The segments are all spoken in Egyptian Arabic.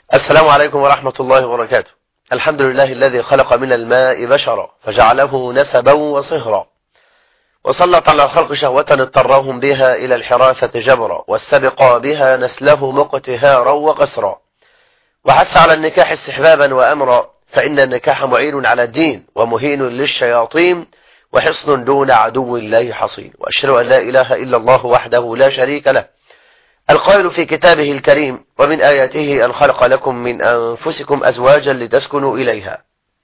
السلام عليكم ورحمة الله وبركاته الحمد لله الذي خلق من الماء بشرا فجعله نسبا وصهرا وسلط على الخلق شهوة اضطرهم بها إلى الحراثة جبرا واستبق بها نسله مقتهارا وقسرا وحث على النكاح استحبابا وأمرا فإن النكاح معين على الدين ومهين للشياطين وحصن دون عدو الله حصين وأشهد أن لا إله إلا الله وحده لا شريك له القائل في كتابه الكريم ومن آياته أن خلق لكم من أنفسكم أزواجا لتسكنوا إليها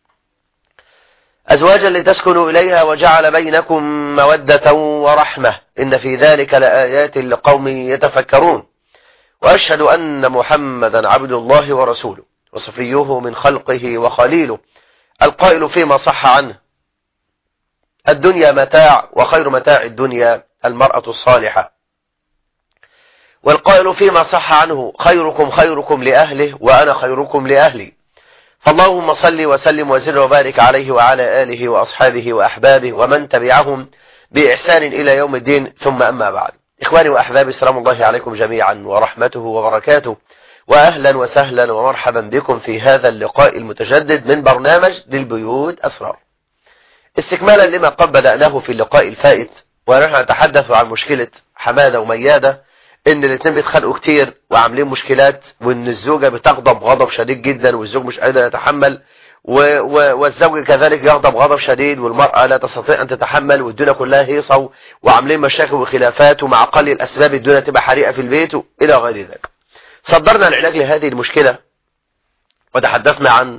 أزواجا لتسكنوا إليها وجعل بينكم مودة ورحمة إن في ذلك لآيات لقوم يتفكرون وأشهد أن محمدا عبد الله ورسوله وصفيه من خلقه وخليله القائل فيما صح عنه الدنيا متاع وخير متاع الدنيا المرأة الصالحة والقائل فيما صح عنه خيركم خيركم لأهله وأنا خيركم لأهلي فاللهم صل وسلم وزر وبارك عليه وعلى آله وأصحابه وأحبابه ومن تبعهم بإحسان إلى يوم الدين ثم أما بعد إخواني وأحبابي سلام الله عليكم جميعا ورحمته وبركاته وأهلا وسهلا ومرحبا بكم في هذا اللقاء المتجدد من برنامج للبيوت أسرار استكمالا لما قد بدأناه في اللقاء الفائت ونحن نتحدث عن مشكلة حمادة وميادة ان الاثنين بيتخانقوا كتير وعاملين مشكلات وان الزوجة بتغضب غضب شديد جدا والزوج مش قادر يتحمل و و والزوج كذلك يغضب غضب شديد والمرأة لا تستطيع ان تتحمل والدنيا كلها هيصة وعاملين مشاكل وخلافات ومع قل الاسباب الدنيا تبقى حريقة في البيت الى غير ذلك صدرنا العلاج لهذه المشكلة وتحدثنا عن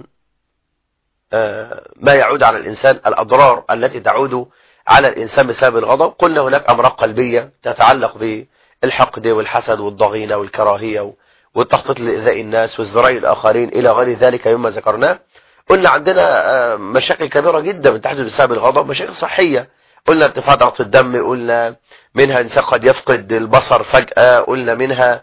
ما يعود على الانسان الاضرار التي تعود على الانسان بسبب الغضب قلنا هناك امراض قلبية تتعلق ب الحقد والحسد والضغينة والكراهية والتخطيط لإذاء الناس وازدراء الآخرين إلى غير ذلك مما ذكرناه قلنا عندنا مشاكل كبيرة جدا تحدث بسبب الغضب مشاكل صحية قلنا ارتفاع ضغط الدم قلنا منها إنسان قد يفقد البصر فجأة قلنا منها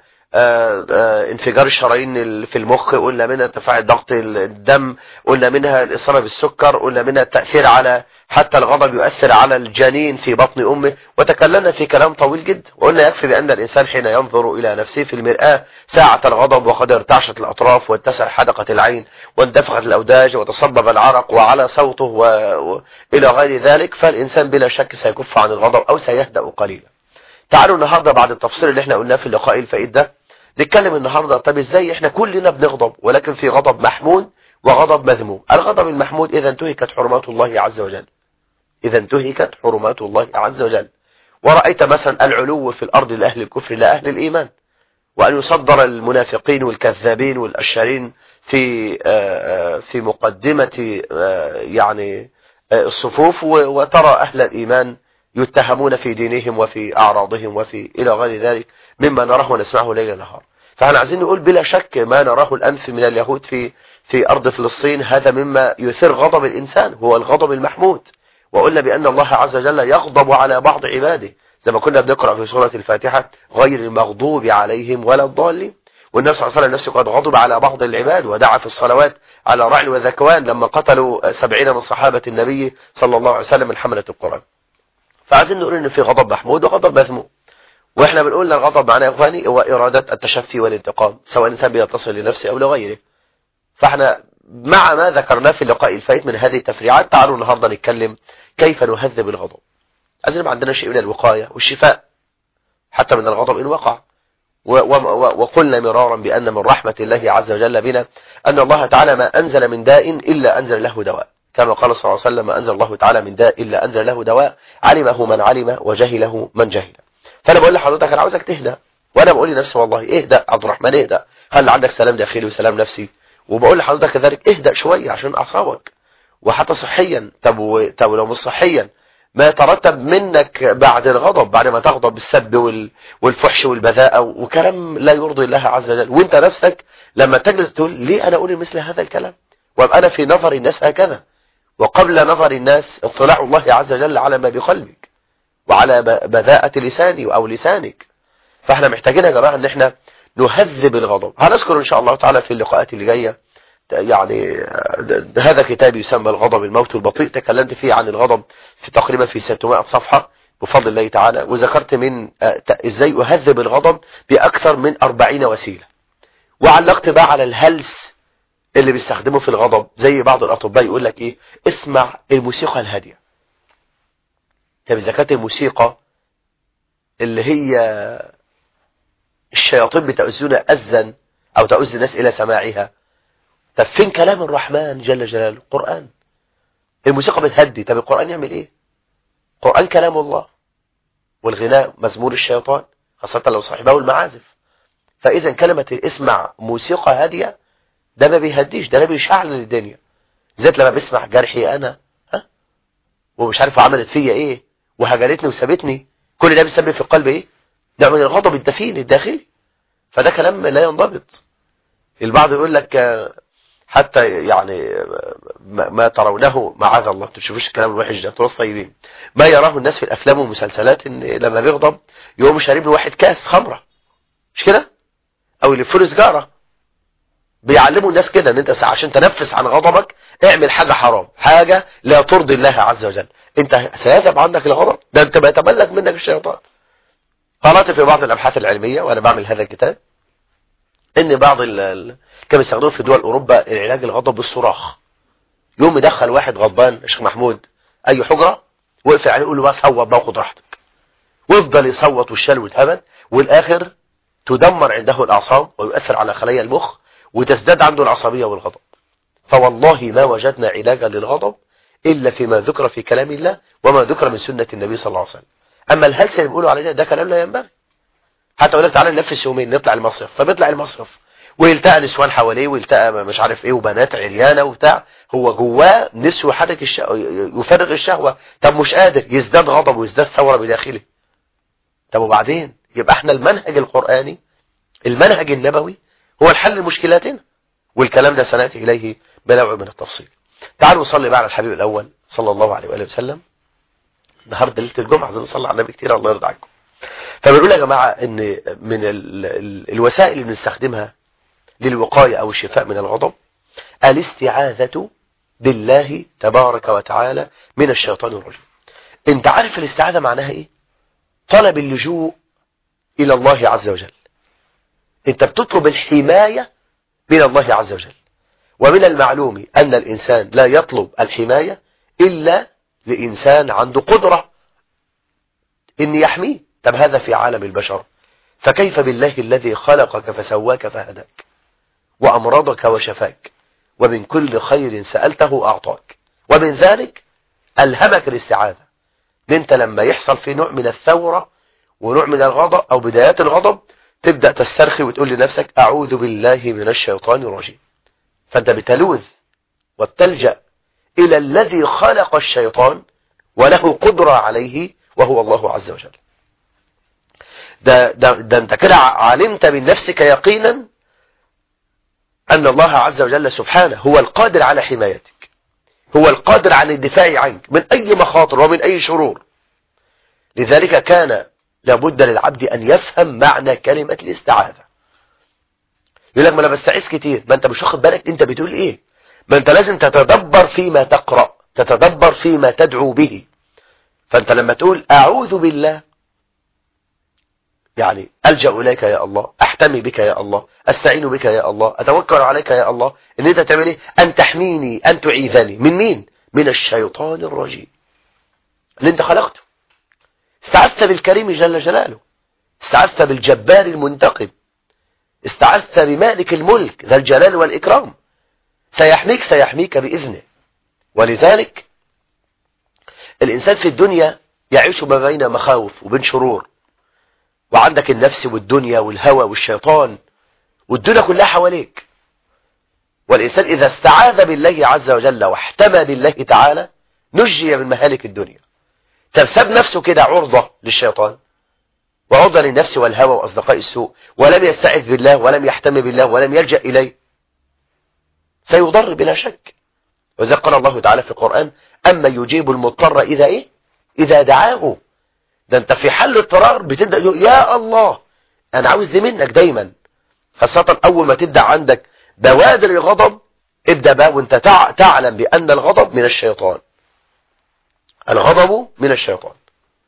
انفجار الشرايين في المخ قلنا منها ارتفاع ضغط الدم قلنا منها الإصابة بالسكر قلنا منها التأثير على حتى الغضب يؤثر على الجنين في بطن أمه وتكلمنا في كلام طويل جدا وقلنا يكفي بأن الإنسان حين ينظر إلى نفسه في المرآة ساعة الغضب وقد ارتعشت الأطراف واتسع حدقة العين واندفخت الأوداج وتصبب العرق وعلى صوته وإلى غير ذلك فالإنسان بلا شك سيكف عن الغضب أو سيهدأ قليلا تعالوا النهاردة بعد التفصيل اللي احنا قلناه في اللقاء الفائت ده نتكلم النهاردة طب ازاي احنا كلنا بنغضب ولكن في غضب محمود وغضب مذموم الغضب المحمود اذا انتهكت حرمات الله عز وجل اذا انتهكت حرمات الله عز وجل ورأيت مثلا العلو في الارض لأهل الكفر لا أهل الإيمان وأن يصدر المنافقين والكذابين والأشارين في في مقدمة يعني الصفوف وترى أهل الإيمان يتهمون في دينهم وفي أعراضهم وفي إلى غير ذلك مما نراه ونسمعه ليل نهار فاحنا عايزين نقول بلا شك ما نراه الأنف من اليهود في في أرض فلسطين هذا مما يثير غضب الإنسان هو الغضب المحمود وقلنا بأن الله عز وجل يغضب على بعض عباده زي ما كنا بنقرأ في سورة الفاتحة غير المغضوب عليهم ولا الضالين والنبي صلى الله عليه وسلم نفسه قد غضب على بعض العباد ودعا في الصلوات على رعل وذكوان لما قتلوا سبعين من صحابة النبي صلى الله عليه وسلم من حملة القرآن فعايزين نقول ان في غضب محمود وغضب مذموم واحنا بنقول الغضب معنا يا اخواني هو إرادة التشفي والانتقام سواء الانسان بيتصل لنفسه او لغيره فاحنا مع ما ذكرناه في اللقاء الفائت من هذه التفريعات تعالوا النهارده نتكلم كيف نهذب الغضب عايزين يبقى عندنا شيء من الوقاية والشفاء حتى من الغضب إن وقع وقلنا مرارا بأن من رحمة الله عز وجل بنا أن الله تعالى ما أنزل من داء إلا أنزل له دواء كما قال صلى الله عليه وسلم ما أنزل الله تعالى من داء إلا أنزل له دواء علمه من علم وجهله من جهل فأنا بقول لحضرتك أنا عاوزك تهدى وأنا بقول لنفسي والله اهدى عبد الرحمن اهدى هل عندك سلام داخلي وسلام نفسي وبقول لحضرتك كذلك اهدأ شوية عشان أعصابك وحتى صحيا طب و... طب لو مش صحيا ما يترتب منك بعد الغضب بعد ما تغضب بالسب وال... والفحش والبذاءة وكلام لا يرضي الله عز وجل وانت نفسك لما تجلس تقول ليه انا اقول مثل هذا الكلام وابقى انا في نظر الناس هكذا وقبل نظر الناس اطلاع الله عز وجل على ما بقلبك وعلى بذاءة لساني او لسانك فاحنا محتاجين يا جماعة ان احنا نهذب الغضب هنذكر ان شاء الله تعالى في اللقاءات اللي جايه يعني هذا كتاب يسمى الغضب الموت البطيء تكلمت فيه عن الغضب في تقريبا في 600 صفحة بفضل الله تعالى وذكرت من ازاي اهذب الغضب باكثر من 40 وسيلة وعلقت بقى على الهلس اللي بيستخدمه في الغضب زي بعض الأطباء يقول لك إيه اسمع الموسيقى الهادية طب إذا كانت الموسيقى اللي هي الشياطين بتأذون أذن أو تؤذي الناس إلى سماعها طب فين كلام الرحمن جل جلاله القرآن الموسيقى بتهدي طب القرآن يعمل إيه القرآن كلام الله والغناء مزمور الشيطان خاصة لو صاحبه المعازف فإذا كلمة اسمع موسيقى هادية ده ما بيهديش ده ما بيشعل الدنيا زيت لما بسمع جرحي أنا ها ومش عارف عملت فيا إيه وهجرتني وسابتني كل ده بيسبب في القلب إيه ده من الغضب الدفين الداخلي فده كلام لا ينضبط البعض يقول لك حتى يعني ما ترونه معاذ الله تشوفوش الكلام الوحش ده تراث طيبين ما يراه الناس في الافلام والمسلسلات ان لما بيغضب يقوم شارب له واحد كاس خمره مش كده او يلف له سجاره بيعلموا الناس كده ان انت عشان تنفس عن غضبك اعمل حاجه حرام حاجه لا ترضي الله عز وجل انت سيذهب عندك الغضب ده انت بيتملك منك الشيطان قرات في بعض الابحاث العلميه وانا بعمل هذا الكتاب ان بعض ال كانوا يستخدموا في دول اوروبا العلاج الغضب بالصراخ يوم يدخل واحد غضبان الشيخ محمود اي حجره وقف عليه يقول له بقى صوت بقى خد راحتك ويفضل يصوت والشل والهبل والاخر تدمر عنده الاعصاب ويؤثر على خلايا المخ وتزداد عنده العصبيه والغضب فوالله ما وجدنا علاجا للغضب الا فيما ذكر في كلام الله وما ذكر من سنه النبي صلى الله عليه وسلم اما الهلس اللي بيقولوا علينا ده كلام لا ينبغي حتى اقول لك تعالى ننفس يومين نطلع المصيف فبيطلع المصيف ويلتقى نسوان حواليه ويلتقى مش عارف ايه وبنات عريانه وبتاع هو جواه نسو يحرك الشهوة يفرغ الشهوه طب مش قادر يزداد غضب ويزداد ثوره بداخله طب وبعدين يبقى احنا المنهج القراني المنهج النبوي هو الحل لمشكلاتنا والكلام ده سناتي اليه بنوع من التفصيل تعالوا نصلي بقى على الحبيب الاول صلى الله عليه واله وسلم النهارده ليله الجمعه عايزين نصلي على النبي كتير الله يرضى عنكم فبنقول يا جماعه ان من ال ال الوسائل اللي بنستخدمها للوقايه او الشفاء من الغضب الاستعاذه بالله تبارك وتعالى من الشيطان الرجيم انت عارف الاستعاذه معناها ايه طلب اللجوء الى الله عز وجل انت بتطلب الحمايه من الله عز وجل ومن المعلوم ان الانسان لا يطلب الحمايه الا لإنسان عنده قدرة إن يحميه طب هذا في عالم البشر فكيف بالله الذي خلقك فسواك فهداك وأمرضك وشفاك ومن كل خير سألته أعطاك ومن ذلك ألهمك الاستعاذة انت لما يحصل في نوع من الثورة ونوع من الغضب أو بدايات الغضب تبدأ تسترخي وتقول لنفسك أعوذ بالله من الشيطان الرجيم فأنت بتلوذ وبتلجأ إلى الذي خلق الشيطان وله قدرة عليه وهو الله عز وجل ده, ده, ده انت كده علمت من نفسك يقينا أن الله عز وجل سبحانه هو القادر على حمايتك هو القادر على الدفاع عنك من أي مخاطر ومن أي شرور لذلك كان لابد للعبد أن يفهم معنى كلمة الاستعاذة يقول لك ما أنا بستعيذ كتير ما أنت مش واخد بالك أنت بتقول إيه ما أنت لازم تتدبر فيما تقرأ تتدبر فيما تدعو به فأنت لما تقول أعوذ بالله يعني ألجأ إليك يا الله أحتمي بك يا الله أستعين بك يا الله أتوكل عليك يا الله إن أنت تعمل إيه أن تحميني أن تعيذني من مين من الشيطان الرجيم اللي أنت خلقته استعذت بالكريم جل جلاله استعذت بالجبار المنتقم استعذت بمالك الملك ذا الجلال والإكرام سيحميك سيحميك بإذنه ولذلك الإنسان في الدنيا يعيش ما بين مخاوف وبين شرور وعندك النفس والدنيا والهوى والشيطان والدنيا كلها حواليك والإنسان إذا استعاذ بالله عز وجل واحتمى بالله تعالى نجي من مهالك الدنيا فساب نفسه كده عرضة للشيطان وعرضة للنفس والهوى وأصدقاء السوء ولم يستعذ بالله ولم يحتمي بالله ولم يلجأ إليه سيضر بلا شك وذا قال الله تعالى في القرآن أما يجيب المضطر إذا إيه إذا دعاه ده أنت في حل اضطرار بتبدأ يا الله أنا عاوز دي منك دايما خاصة أول ما تبدأ عندك بوادر الغضب ابدأ بقى وانت تعلم بأن الغضب من الشيطان الغضب من الشيطان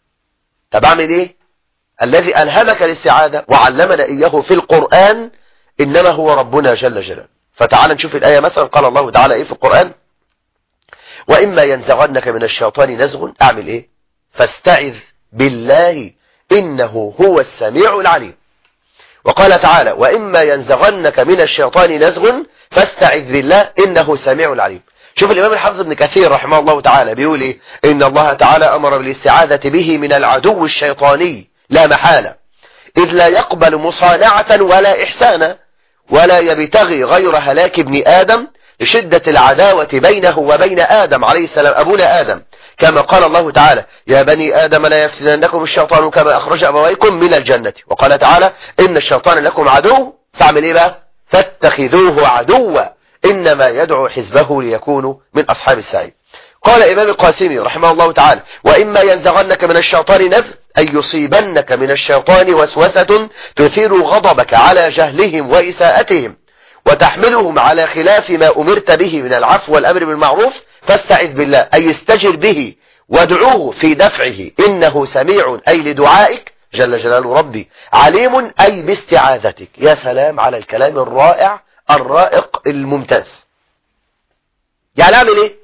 طب اعمل ايه الذي ألهمك الاستعاذة وعلمنا إياه في القرآن إنما هو ربنا جل جلاله فتعال نشوف الآية مثلا قال الله تعالى إيه في القرآن وإما ينزغنك من الشيطان نزغ أعمل إيه فاستعذ بالله إنه هو السميع العليم وقال تعالى وإما ينزغنك من الشيطان نزغ فاستعذ بالله إنه سميع العليم شوف الإمام الحافظ ابن كثير رحمه الله تعالى بيقول إيه إن الله تعالى أمر بالاستعاذة به من العدو الشيطاني لا محالة إذ لا يقبل مصانعة ولا إحسانا ولا يبتغي غير هلاك ابن آدم لشدة العداوة بينه وبين آدم عليه السلام أبونا آدم كما قال الله تعالى يا بني آدم لا يفتننكم الشيطان كما أخرج أبويكم من الجنة وقال تعالى إن الشيطان لكم عدو فاعمل إيه بقى فاتخذوه عدوا إنما يدعو حزبه ليكونوا من أصحاب السعيد قال إمام القاسمي رحمه الله تعالى وإما ينزغنك من الشيطان نفذ أي يصيبنك من الشيطان وسوسة تثير غضبك على جهلهم وإساءتهم وتحملهم على خلاف ما أمرت به من العفو والأمر بالمعروف فاستعذ بالله أي استجر به وادعوه في دفعه إنه سميع أي لدعائك جل جلاله ربي عليم أي باستعاذتك يا سلام على الكلام الرائع الرائق الممتاز يعني اعمل ايه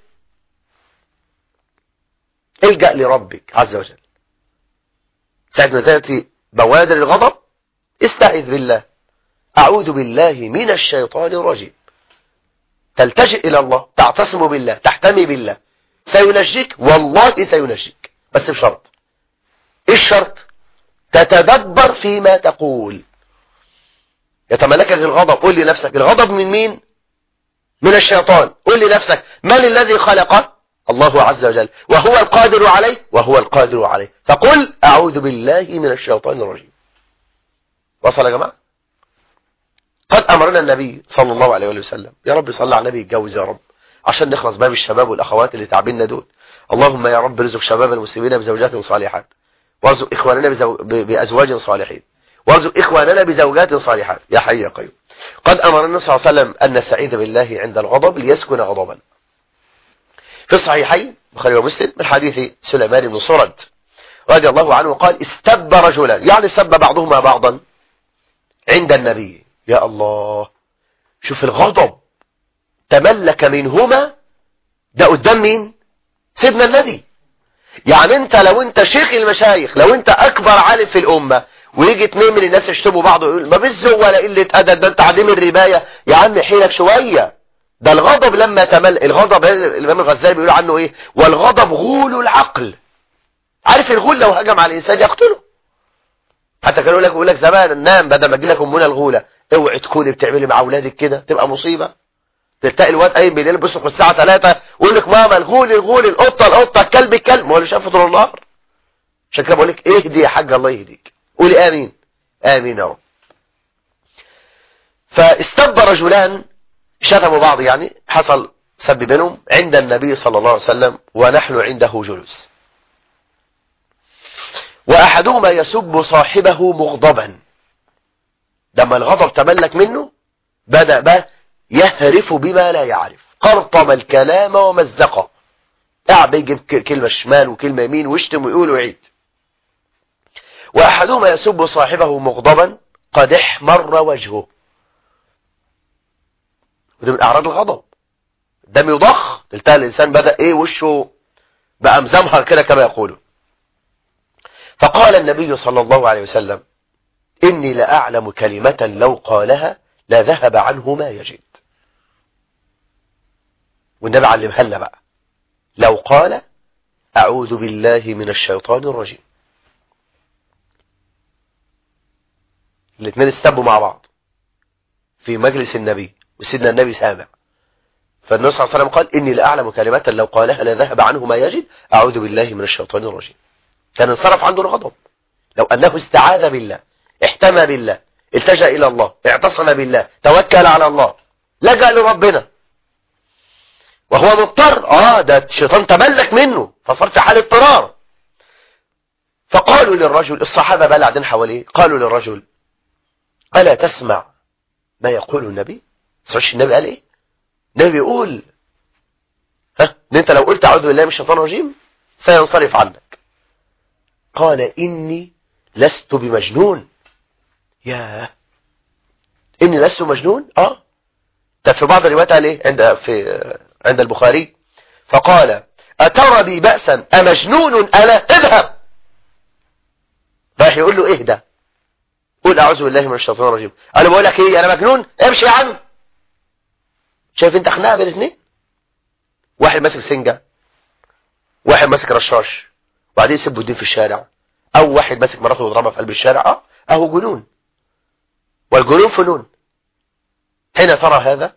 الجأ لربك عز وجل ساعة ما تأتي بوادر الغضب استعذ بالله أعوذ بالله من الشيطان الرجيم تلتجئ إلى الله تعتصم بالله تحتمي بالله سينجيك والله سينجيك بس بشرط إيه الشرط تتدبر فيما تقول يتملكك الغضب قول لنفسك الغضب من مين من الشيطان قول لنفسك من الذي خلقه الله عز وجل وهو القادر عليه وهو القادر عليه فقل أعوذ بالله من الشيطان الرجيم وصل يا جماعة قد أمرنا النبي صلى الله عليه وسلم يا رب صلى على النبي اتجوز يا رب عشان نخلص باب الشباب والأخوات اللي تعبنا دول اللهم يا رب رزق شباب المسلمين بزوجات صالحات وارزق إخواننا بزو... بأزواج صالحين وارزق إخواننا بزوجات صالحات يا حي يا قيوم قد أمر النبي صلى الله عليه وسلم أن نستعيذ بالله عند الغضب ليسكن غضبا في الصحيحين بخاري ومسلم من حديث سليمان بن صرد رضي الله عنه قال استب رجلان يعني استب بعضهما بعضا عند النبي يا الله شوف الغضب تملك منهما ده قدام مين سيدنا النبي يعني انت لو انت شيخ المشايخ لو انت اكبر عالم في الامة ويجي اتنين من الناس يشتموا بعض ويقول ما بالذوق ولا قله ادب ده انت عديم الربايه يا عم حيلك شويه ده الغضب لما تمل الغضب الامام الغزالي بيقول عنه ايه والغضب غول العقل عارف الغول لو هجم على الانسان يقتله حتى كانوا لك يقول لك زمان نام بدل ما تجي لك امنا الغوله اوعي تكوني بتعملي مع اولادك كده تبقى مصيبه تلاقي الواد قايم بالليل بيصحوا الساعه 3 ويقول لك ماما الغول الغول القطه القطه الكلب الكلب ما هو اللي شافه طول النهار عشان كده بقول لك اهدي يا حاج الله يهديك قولي امين امين يا رب فاستب رجلان شتموا بعض يعني حصل سب بينهم عند النبي صلى الله عليه وسلم ونحن عنده جلوس وأحدهما يسب صاحبه مغضبا لما الغضب تملك منه بدأ بقى يهرف بما لا يعرف قرطم الكلام ومزقه قاعد يجيب كلمة شمال وكلمة يمين ويشتم ويقول ويعيد وأحدهما يسب صاحبه مغضبا قد احمر وجهه وده من أعراض الغضب الدم يضخ تلتقى الإنسان بدأ إيه وشه بقى مزمهر كده كما يقولون فقال النبي صلى الله عليه وسلم إني لأعلم كلمة لو قالها لذهب عنه ما يجد والنبي علمها لنا بقى لو قال أعوذ بالله من الشيطان الرجيم الاثنين استبوا مع بعض في مجلس النبي وسيدنا النبي سامع فالنبي صلى الله عليه وسلم قال إني لأعلم كلمة لو قالها لذهب عنه ما يجد أعوذ بالله من الشيطان الرجيم كان انصرف عنده الغضب لو أنه استعاذ بالله احتمى بالله التجأ إلى الله اعتصم بالله توكل على الله لجأ لربنا وهو مضطر اه ده الشيطان تملك منه فصار في حال اضطرار فقالوا للرجل الصحابة بقى قاعدين حواليه قالوا للرجل ألا تسمع ما يقول النبي سمعش النبي قال ايه النبي بيقول ها ان انت لو قلت اعوذ بالله من الشيطان الرجيم سينصرف عنك قال اني لست بمجنون يا اني لست مجنون اه طب في بعض الروايات قال ايه عند في عند البخاري فقال اترى بي بأسا امجنون انا اذهب رايح يقول له اهدى قول اعوذ بالله من الشيطان الرجيم انا بقول لك ايه انا مجنون امشي يا عم شايف انت خناقه بين الاثنين واحد ماسك سنجه واحد ماسك رشاش وبعدين يسبوا الدين في الشارع او واحد ماسك مراته ويضربها في قلب الشارع اه اهو جنون والجنون فنون حين ترى هذا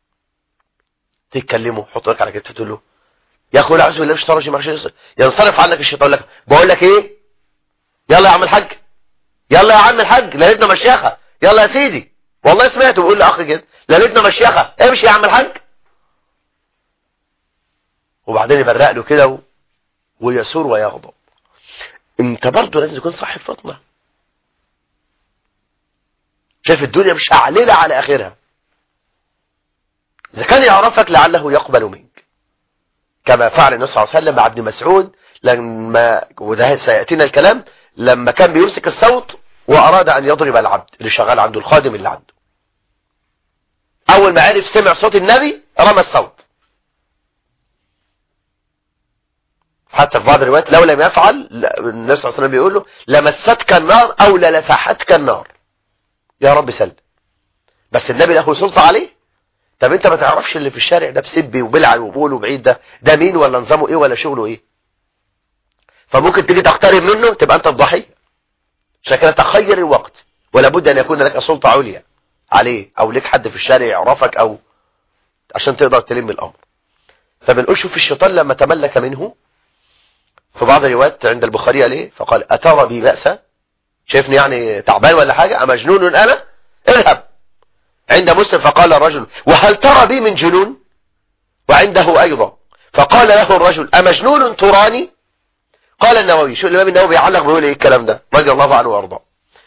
تتكلمه حط لك على كتفه تقول له يا اخوي اعوذ بالله من الشيطان الرجيم ينصرف عنك الشيطان لك بقول لك ايه يلا يا عم الحاج يلا يا عم الحاج ليلتنا مشيخه يلا يا سيدي والله سمعته بيقول لاخ كده ليلتنا مشيخه امشي يا عم الحاج وبعدين يبرق له كده ويسور ويغضب انت برضه لازم تكون صاحب فطنه شايف الدنيا مش هعللة على اخرها اذا كان يعرفك لعله يقبل منك كما فعل النبي صلى الله عليه وسلم مع ابن مسعود لما وده سياتينا الكلام لما كان بيمسك الصوت واراد ان يضرب العبد اللي شغال عنده الخادم اللي عنده اول ما عرف سمع صوت النبي رمى الصوت حتى في بعض الروايات لو لم يفعل النبي صلى الله عليه وسلم بيقول له لمستك النار او للفحتك النار يا رب سلم بس النبي له سلطة عليه طب انت ما تعرفش اللي في الشارع ده بسبي وبلعن وبول وبعيد ده ده مين ولا نظامه ايه ولا شغله ايه فممكن تيجي تقترب منه تبقى انت الضحية عشان كده تخير الوقت ولا بد ان يكون لك سلطة عليا عليه او لك حد في الشارع يعرفك او عشان تقدر تلم الامر فبنقول شوف الشيطان لما تملك منه في بعض الروايات عند البخاري عليه فقال أترى بي بأسا شايفني يعني تعبان ولا حاجة أمجنون أنا اذهب عند مسلم فقال الرجل وهل ترى بي من جنون وعنده أيضا فقال له الرجل أمجنون تراني قال النووي شو الإمام النووي بيعلق بيقول إيه الكلام ده رضي الله عنه وأرضاه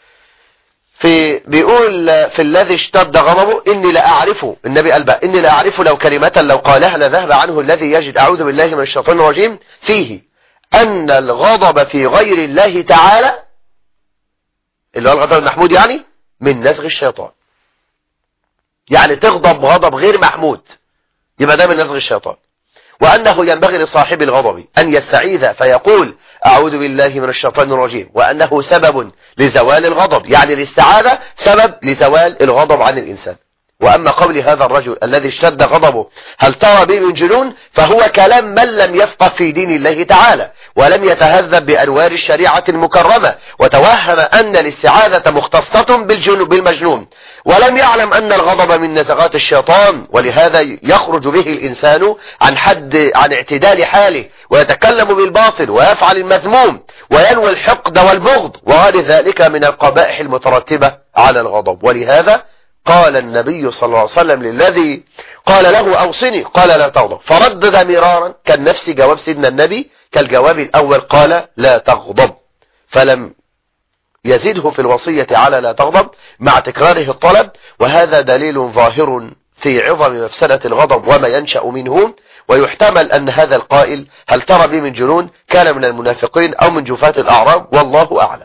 في بيقول في الذي اشتد غضبه إني لا أعرفه النبي قال بقى إني لا أعرفه لو كلمة لو قالها لذهب عنه الذي يجد أعوذ بالله من الشيطان الرجيم فيه أن الغضب في غير الله تعالى اللي هو الغضب المحمود يعني من نزغ الشيطان يعني تغضب غضب غير محمود يبقى ده من نزغ الشيطان وأنه ينبغي لصاحب الغضب أن يستعيذ فيقول أعوذ بالله من الشيطان الرجيم وأنه سبب لزوال الغضب يعني الاستعاذة سبب لزوال الغضب عن الإنسان وأما قول هذا الرجل الذي اشتد غضبه هل ترى بي من جنون فهو كلام من لم يفقه في دين الله تعالى ولم يتهذب بأنوار الشريعة المكرمة وتوهم أن الاستعاذة مختصة بالجنون بالمجنون ولم يعلم أن الغضب من نزغات الشيطان ولهذا يخرج به الإنسان عن حد عن اعتدال حاله ويتكلم بالباطل ويفعل المذموم وينوي الحقد والبغض وغير ذلك من القبائح المترتبة على الغضب ولهذا قال النبي صلى الله عليه وسلم للذي قال له أوصني قال لا تغضب فردد مرارا كان نفس جواب سيدنا النبي كالجواب الأول قال لا تغضب فلم يزيده في الوصية على لا تغضب مع تكراره الطلب وهذا دليل ظاهر في عظم مفسدة الغضب وما ينشأ منه ويحتمل أن هذا القائل هل ترى بي من جنون كان من المنافقين أو من جفاة الأعراب والله أعلم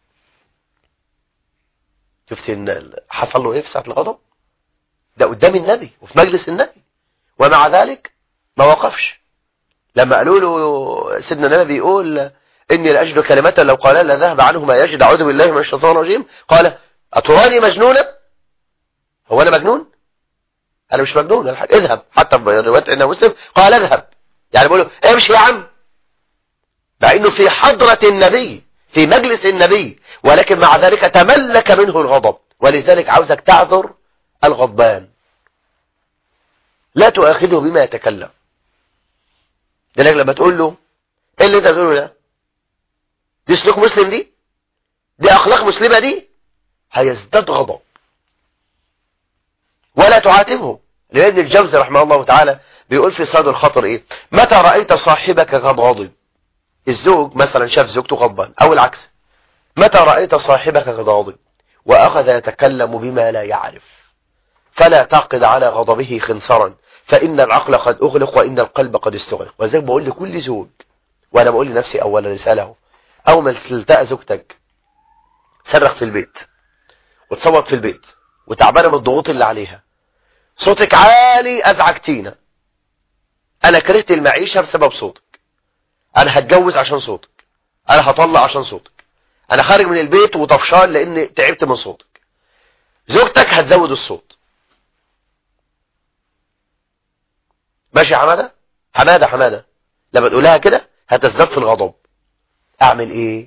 شفت ان حصل له ايه في ساعة الغضب ده قدام النبي وفي مجلس النبي ومع ذلك ما وقفش لما قالوا له سيدنا النبي بيقول اني لاجد كلمة لو قال لا ذهب عنه ما يجد اعوذ بالله من الشيطان الرجيم قال اتراني مجنونا هو انا مجنون انا مش مجنون اذهب حتى في روايه عند مسلم قال اذهب يعني بيقول له امشي يا عم مع انه في حضرة النبي في مجلس النبي ولكن مع ذلك تملك منه الغضب ولذلك عاوزك تعذر الغضبان لا تؤاخذه بما يتكلم لذلك لما تقول له ايه اللي انت بتقوله ده دي سلوك مسلم دي دي اخلاق مسلمة دي هيزداد غضب ولا تعاتبه لابن الجوزي رحمه الله تعالى بيقول في صاد الخطر ايه متى رأيت صاحبك قد غضب الزوج مثلا شاف زوجته غضبان او العكس متى رأيت صاحبك قد غضب واخذ يتكلم بما لا يعرف فلا تعقد على غضبه خنصرا فإن العقل قد أغلق وإن القلب قد استغلق وذلك بقول لكل زوج وأنا بقول لنفسي أولا رسالة أول ما تلتقى زوجتك صرخ في البيت وتصوت في البيت وتعبانة من الضغوط اللي عليها صوتك عالي أزعجتينا أنا كرهت المعيشة بسبب صوتك أنا هتجوز عشان صوتك أنا هطلع عشان صوتك أنا خارج من البيت وطفشان لأن تعبت من صوتك زوجتك هتزود الصوت ماشي يا حمادة حمادة حمادة لما تقولها كده هتزداد في الغضب اعمل ايه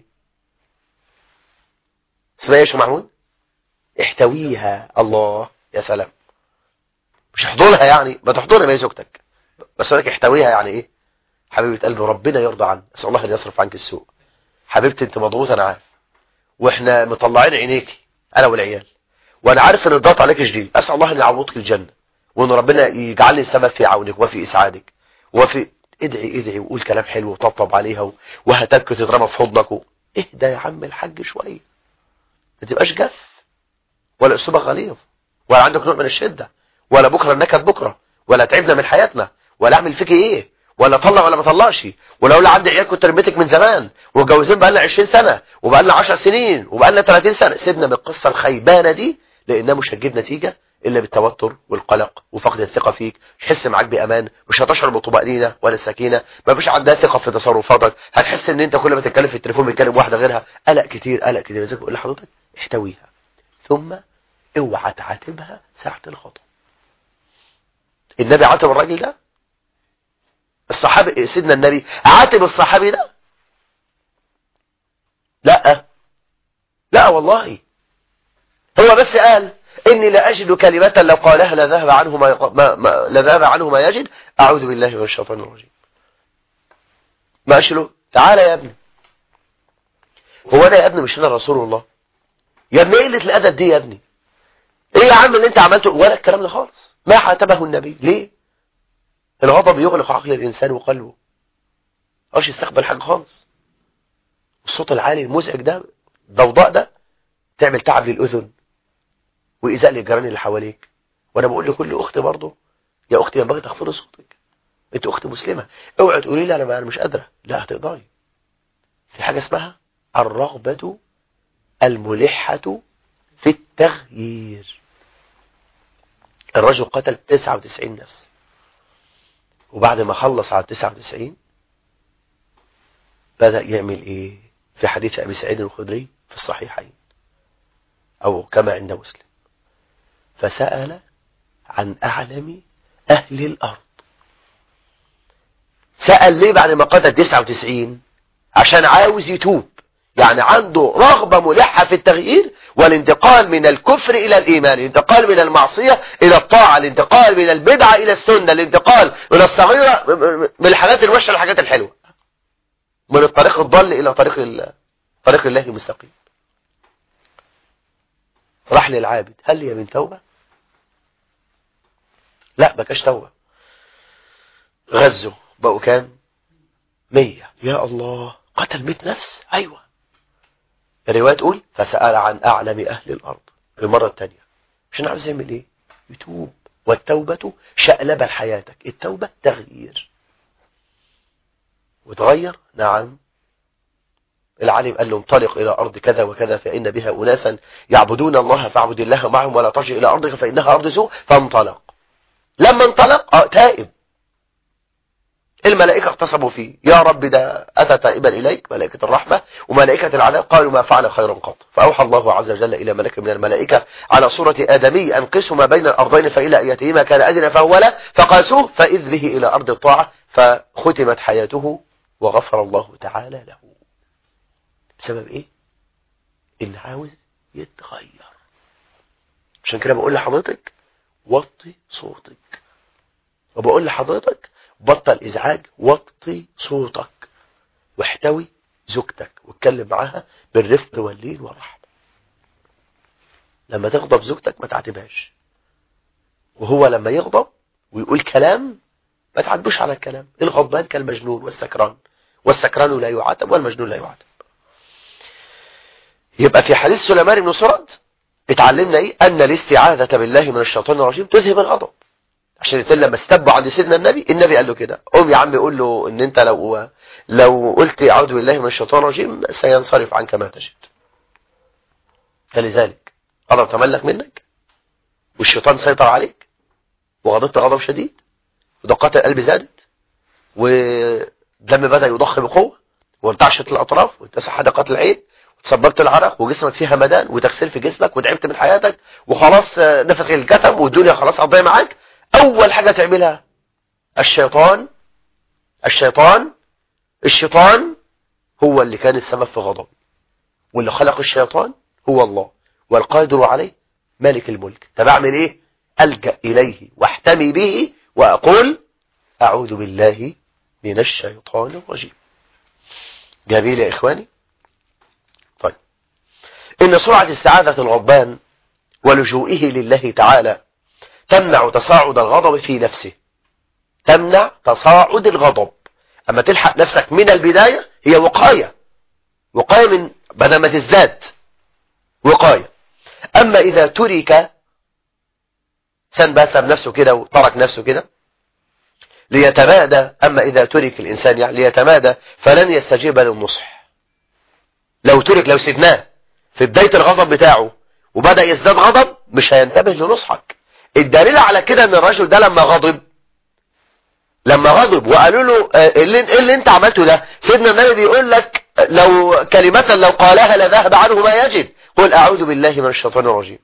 اسمها ايه يا شيخ محمود احتويها الله يا سلام مش احضرها يعني ما تحضرها ما هي زوجتك بس لك احتويها يعني ايه حبيبه قلبي ربنا يرضى عنك اسال الله ان يصرف عنك السوء حبيبتي انت مضغوطه انا عارف واحنا مطلعين عينيكي انا والعيال وانا عارف ان الضغط عليك شديد اسال الله ان يعوضك الجنه وان ربنا يجعل لي السبب في عونك وفي اسعادك وفي ادعي ادعي وقول كلام حلو وطبطب عليها وهتبكي تترمى في حضنك اهدى يا عم الحاج شويه ما تبقاش جف ولا اسلوبك غليظ ولا عندك نوع من الشده ولا بكره النكد بكره ولا تعبنا من حياتنا ولا اعمل فيك ايه ولا طلع ولا ما طلعش ولو لا عندي عيال كنت رميتك من زمان ومتجوزين بقى لنا 20 سنه وبقى لنا 10 سنين وبقى لنا 30 سنه سيبنا من القصه الخيبانه دي لانها مش هتجيب نتيجه الا بالتوتر والقلق وفقد الثقه فيك مش هتحس معاك بامان مش هتشعر بالطمانينه ولا السكينه ما فيش عندها ثقه في تصرفاتك هتحس ان انت كل ما تتكلم في التليفون بيتكلم واحده غيرها قلق كتير قلق كتير لذلك بقول لحضرتك احتويها ثم اوعى تعاتبها ساعه الخطا النبي عاتب الراجل ده الصحابي سيدنا النبي عاتب الصحابي ده لا لا والله هو بس قال إني لا أجد كلمة لو قالها لذهب عنه ما, يق... ما... ما... لذهب عنه ما يجد أعوذ بالله من الشيطان الرجيم ما قالش له تعالى يا ابني هو أنا يا ابني مش أنا رسول الله يا ابني قلة الأدب دي يا ابني إيه يا عم اللي أنت عملته ولا الكلام ده خالص ما حاتبه النبي ليه الغضب يغلق عقل الإنسان وقلبه مش يستقبل حاجة خالص الصوت العالي المزعج ده ضوضاء ده تعمل تعب للأذن وإيذاء للجيران اللي حواليك وأنا بقول لكل أخت برضه يا أختي ينبغي تخفضي صوتك أنت أخت مسلمة اوعي تقولي لي أنا مش قادرة لا هتقدري في حاجة اسمها الرغبة الملحة في التغيير الرجل قتل 99 نفس وبعد ما خلص على 99 بدأ يعمل ايه في حديث ابي سعيد الخدري في الصحيحين او كما عند مسلم فسأل عن اعلم اهل الارض سأل ليه بعد ما قتل 99 عشان عاوز يتوب يعني عنده رغبة ملحة في التغيير والانتقال من الكفر إلى الإيمان الانتقال من المعصية إلى الطاعة الانتقال من البدعة إلى السنة الانتقال من الصغيرة من الحاجات الوحشة للحاجات الحلوة من الطريق الضال إلى طريق الله طريق الله المستقيم راح للعابد هل هي من توبة لا بكاش توبة غزوا بقوا كام مية يا الله قتل مئة نفس أيوة الرواية تقول فسأل عن أعلم أهل الأرض المرة الثانية عشان عاوز يعمل إيه يتوب والتوبة شقلبة لحياتك التوبة تغيير وتغير نعم العالم قال له انطلق إلى أرض كذا وكذا فإن بها أناسا يعبدون الله فاعبد الله معهم ولا ترجع إلى أرضك فإنها أرض سوء فانطلق لما انطلق اه تائب الملائكة اغتصبوا فيه يا رب ده أتى تائبا إليك ملائكة الرحمة وملائكة العذاب قالوا ما فعل خيرا قط فأوحى الله عز وجل إلى ملك من الملائكة على صورة آدمي أنقسوا ما بين الأرضين فإلى أيتهما كان أدنى فهو له فقاسوه فإذ به إلى أرض الطاعة فختمت حياته وغفر الله تعالى له بسبب إيه؟ إن عاوز يتغير عشان كده بقول لحضرتك وطي صوتك وبقول لحضرتك بطل ازعاج وطي صوتك واحتوي زوجتك واتكلم معاها بالرفق واللين والرحمة لما تغضب زوجتك ما تعاتبهاش وهو لما يغضب ويقول كلام ما تعاتبوش على الكلام الغضبان كالمجنون والسكران والسكران لا يعاتب والمجنون لا يعاتب يبقى في حديث سليمان بن سرد اتعلمنا ايه ان الاستعاذة بالله من الشيطان الرجيم تذهب الغضب عشان يتقول لما استبوا عند سيدنا النبي النبي قال له كده قوم يا عم يقول له ان انت لو لو قلت اعوذ بالله من الشيطان الرجيم سينصرف عنك ما تجد فلذلك الله تملك منك والشيطان سيطر عليك وغضبت غضب شديد ودقات القلب زادت والدم بدأ يضخ بقوة وانتعشت الأطراف واتسع حدقات العين وتسببت العرق وجسمك فيه همدان وتكسير في جسمك وتعبت من حياتك وخلاص نفسك الكتم والدنيا خلاص هتضيع معاك أول حاجة تعملها الشيطان الشيطان الشيطان هو اللي كان السبب في غضب واللي خلق الشيطان هو الله والقادر عليه مالك الملك طب اعمل ايه الجا اليه واحتمي به واقول اعوذ بالله من الشيطان الرجيم جميل يا اخواني طيب ان سرعه استعاذه الغضبان ولجوئه لله تعالى تمنع تصاعد الغضب في نفسه تمنع تصاعد الغضب اما تلحق نفسك من البدايه هي وقايه وقايه من بدل ما تزداد وقايه اما اذا ترك سن بس بنفسه كده وترك نفسه كده ليتمادى اما اذا ترك الانسان يعني ليتمادى فلن يستجيب للنصح لو ترك لو سيبناه في بدايه الغضب بتاعه وبدا يزداد غضب مش هينتبه لنصحك الدليل على كده ان الرجل ده لما غضب لما غضب وقالوا له ايه اللي, اللي انت عملته ده سيدنا النبي بيقول لك لو كلمة لو قالها لذهب عنه ما يجب قل اعوذ بالله من الشيطان الرجيم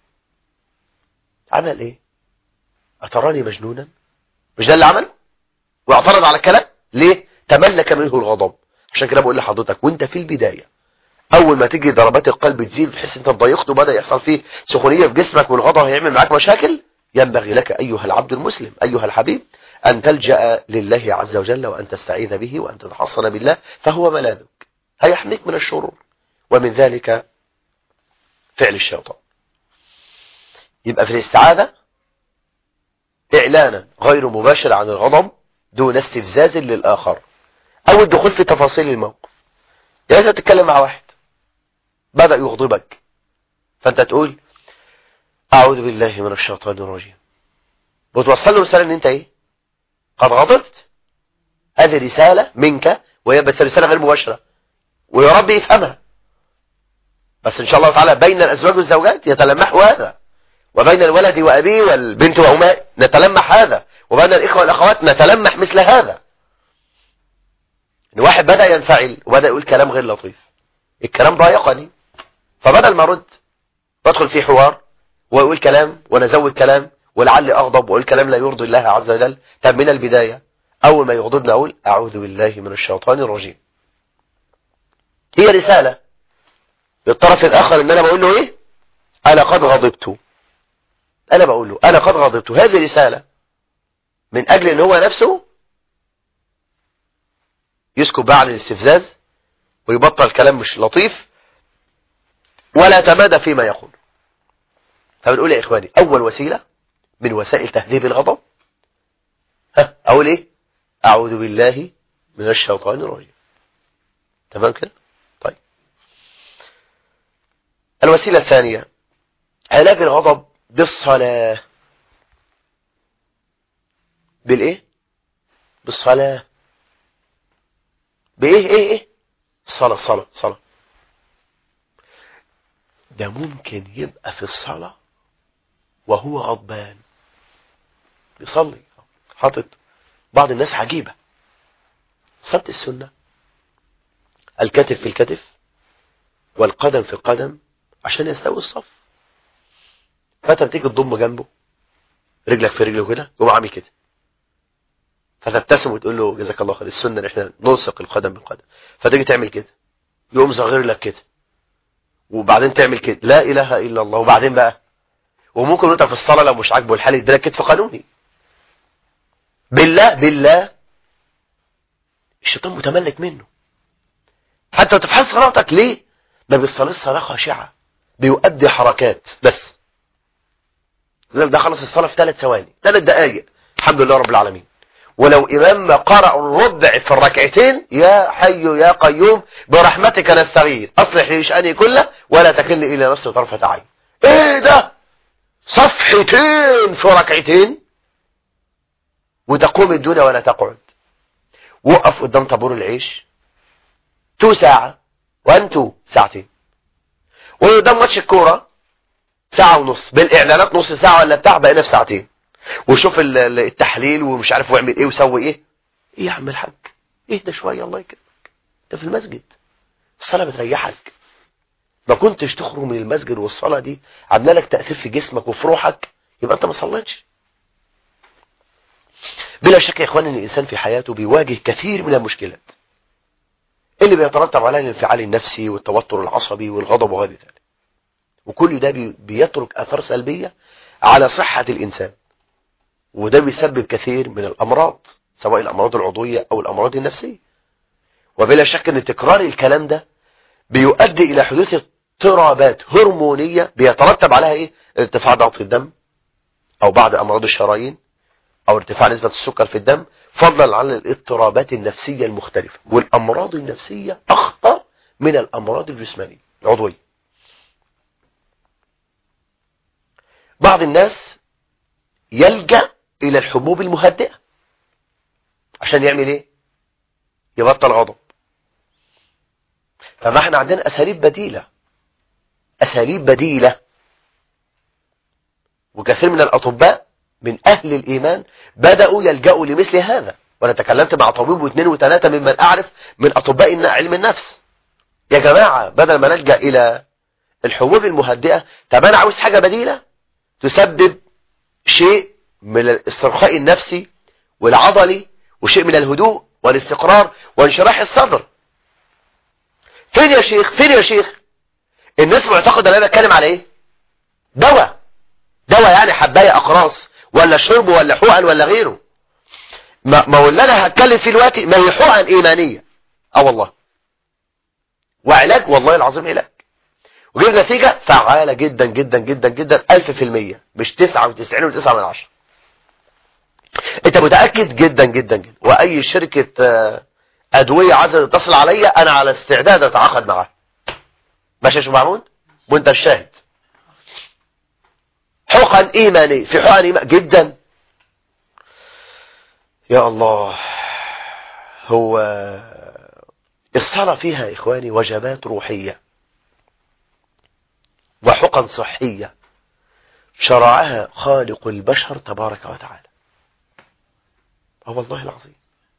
عمل ايه اتراني مجنونا مش ده اللي عمل واعترض على الكلام ليه تملك منه الغضب عشان كده بقول لحضرتك وانت في البداية اول ما تيجي ضربات القلب تزيد تحس انت اتضايقت وبدا يحصل فيه سخونيه في جسمك والغضب هيعمل معاك مشاكل ينبغي لك ايها العبد المسلم ايها الحبيب ان تلجا لله عز وجل وان تستعيذ به وان تتحصن بالله فهو ملاذك هيحميك من الشرور ومن ذلك فعل الشيطان يبقى في الاستعاذه اعلانا غير مباشر عن الغضب دون استفزاز للاخر او الدخول في تفاصيل الموقف يعني انت تتكلم مع واحد بدأ يغضبك فانت تقول اعوذ بالله من الشيطان الرجيم وتوصل له رسالة ان انت ايه قد غضبت هذه رسالة منك وهي بس رسالة غير مباشرة ويا رب يفهمها بس ان شاء الله تعالى بين الازواج والزوجات يتلمحوا هذا وبين الولد وابيه والبنت وامه نتلمح هذا وبين الاخوة والاخوات نتلمح مثل هذا ان واحد بدأ ينفعل وبدأ يقول كلام غير لطيف الكلام ضايقني فبدل ما ارد بدخل في حوار واقول كلام ونزود كلام ولعلي اغضب واقول كلام لا يرضي الله عز وجل طب من البداية اول ما يغضبني اقول اعوذ بالله من الشيطان الرجيم هي رسالة للطرف الاخر ان انا بقول له ايه انا قد غضبت انا بقول له انا قد غضبت هذه رسالة من اجل ان هو نفسه يسكت بقى عن الاستفزاز ويبطل كلام مش لطيف ولا تمادى فيما يقول فبنقول يا إخواني أول وسيلة من وسائل تهذيب الغضب ها أقول إيه أعوذ بالله من الشيطان الرجيم تمام كده طيب الوسيلة الثانية علاج الغضب بالصلاة بالإيه بالصلاة بإيه إيه إيه الصلاة الصلاة الصلاة ده ممكن يبقى في الصلاة وهو غضبان بيصلي حاطط بعض الناس عجيبة صلاة السنة الكتف في الكتف والقدم في القدم عشان يستوي الصف فانت بتيجي تضم جنبه رجلك في رجله كده يقوم عامل كده فتبتسم وتقول له جزاك الله خير السنه ان احنا نلصق القدم بالقدم فتيجي تعمل كده يقوم صغير لك كده وبعدين تعمل كده لا اله الا الله وبعدين بقى وممكن انت في الصلاه لو مش عاجبه الحال يديلك كتف قانوني بالله بالله الشيطان متملك منه حتى لو تفحص صلاتك ليه ما بيصليش صلاه خاشعه بيؤدي حركات بس ده خلص الصلاه في ثلاث ثواني ثلاث دقائق الحمد لله رب العالمين ولو إمام قرأ الربع في الركعتين يا حي يا قيوم برحمتك نستغيث أصلح لي شأني كله ولا تكلني إلى نفسي طرفة عين إيه ده صفحتين في ركعتين وتقوم الدنيا ولا تقعد وقف قدام طابور العيش تو ساعة وانتو ساعتين وقدام ماتش الكورة ساعة ونص بالاعلانات نص ساعة ولا بتاع بقينا في ساعتين وشوف التحليل ومش عارف واعمل ايه وسوي ايه ايه يا عم الحاج اهدى شوية الله يكرمك ده في المسجد الصلاة بتريحك ما كنتش تخرج من المسجد والصلاة دي عامله لك تأثير في جسمك وفي روحك يبقى انت ما صليتش بلا شك يا اخوان ان الانسان في حياته بيواجه كثير من المشكلات اللي بيترتب عليها الانفعال النفسي والتوتر العصبي والغضب وغير ذلك وكل ده بيترك اثار سلبية على صحة الانسان وده بيسبب كثير من الامراض سواء الامراض العضوية او الامراض النفسية وبلا شك ان تكرار الكلام ده بيؤدي الى حدوث اضطرابات هرمونية بيترتب عليها ايه ارتفاع ضغط الدم او بعض امراض الشرايين او ارتفاع نسبة السكر في الدم فضلا عن الاضطرابات النفسية المختلفة والامراض النفسية اخطر من الامراض الجسمانية العضوية بعض الناس يلجأ الى الحبوب المهدئة عشان يعمل ايه يبطل غضب فما احنا عندنا اساليب بديلة اساليب بديلة وكثير من الاطباء من اهل الايمان بدأوا يلجأوا لمثل هذا وانا تكلمت مع طبيب واثنين وثلاثة ممن اعرف من اطباء علم النفس يا جماعة بدل ما نلجأ الى الحبوب المهدئة طب انا عاوز حاجة بديلة تسبب شيء من الاسترخاء النفسي والعضلي وشيء من الهدوء والاستقرار وانشراح الصدر فين يا شيخ فين يا شيخ الناس معتقد ان انا بتكلم على ايه دواء دواء يعني حبايه اقراص ولا شرب ولا حقن ولا غيره ما ما هو اللي انا هتكلم فيه دلوقتي ما هي حقن ايمانيه اه والله وعلاج والله العظيم علاج وجيب نتيجة فعالة جدا جدا جدا جدا ألف في المية مش تسعة وتسعين وتسعة من عشرة انت متأكد جدا جدا جدا وأي شركة أدوية عايزة تتصل عليا أنا على استعداد أتعاقد معاها ماشي يا شيخ محمود وانت الشاهد حقن إيماني في حقن إيمان جدا يا الله هو الصلاة فيها يا إخواني وجبات روحية وحقن صحية شرعها خالق البشر تبارك وتعالى اه والله العظيم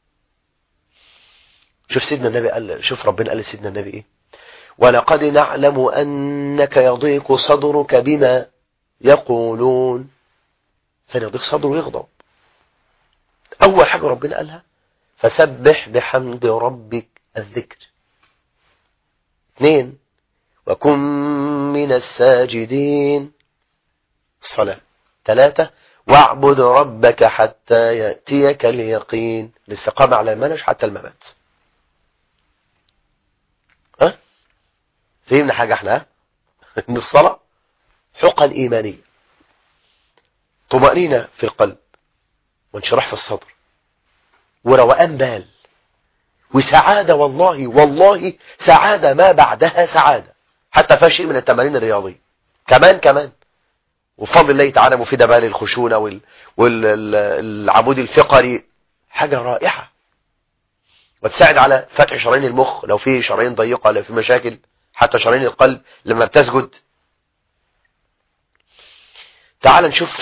شوف سيدنا النبي قال شوف ربنا قال لسيدنا النبي ايه ولقد نعلم انك يضيق صدرك بما يقولون فان يضيق صدره يغضب اول حاجة ربنا قالها فسبح بحمد ربك الذكر اثنين وكن من الساجدين الصلاة ثلاثة واعبد ربك حتى يأتيك اليقين الاستقامة على المنهج حتى الممات ها فهمنا حاجة احنا ان الصلاة حقن ايمانية طمأنينة في القلب وانشراح في الصدر وروقان بال وسعادة والله والله سعادة ما بعدها سعادة حتى فيها شيء من التمارين الرياضية كمان كمان وفضل الله تعالى مفيدة بقى للخشونة وال... والعمود الفقري حاجة رائعة وتساعد على فتح شرايين المخ لو في شرايين ضيقة لو في مشاكل حتى شرايين القلب لما بتسجد تعال نشوف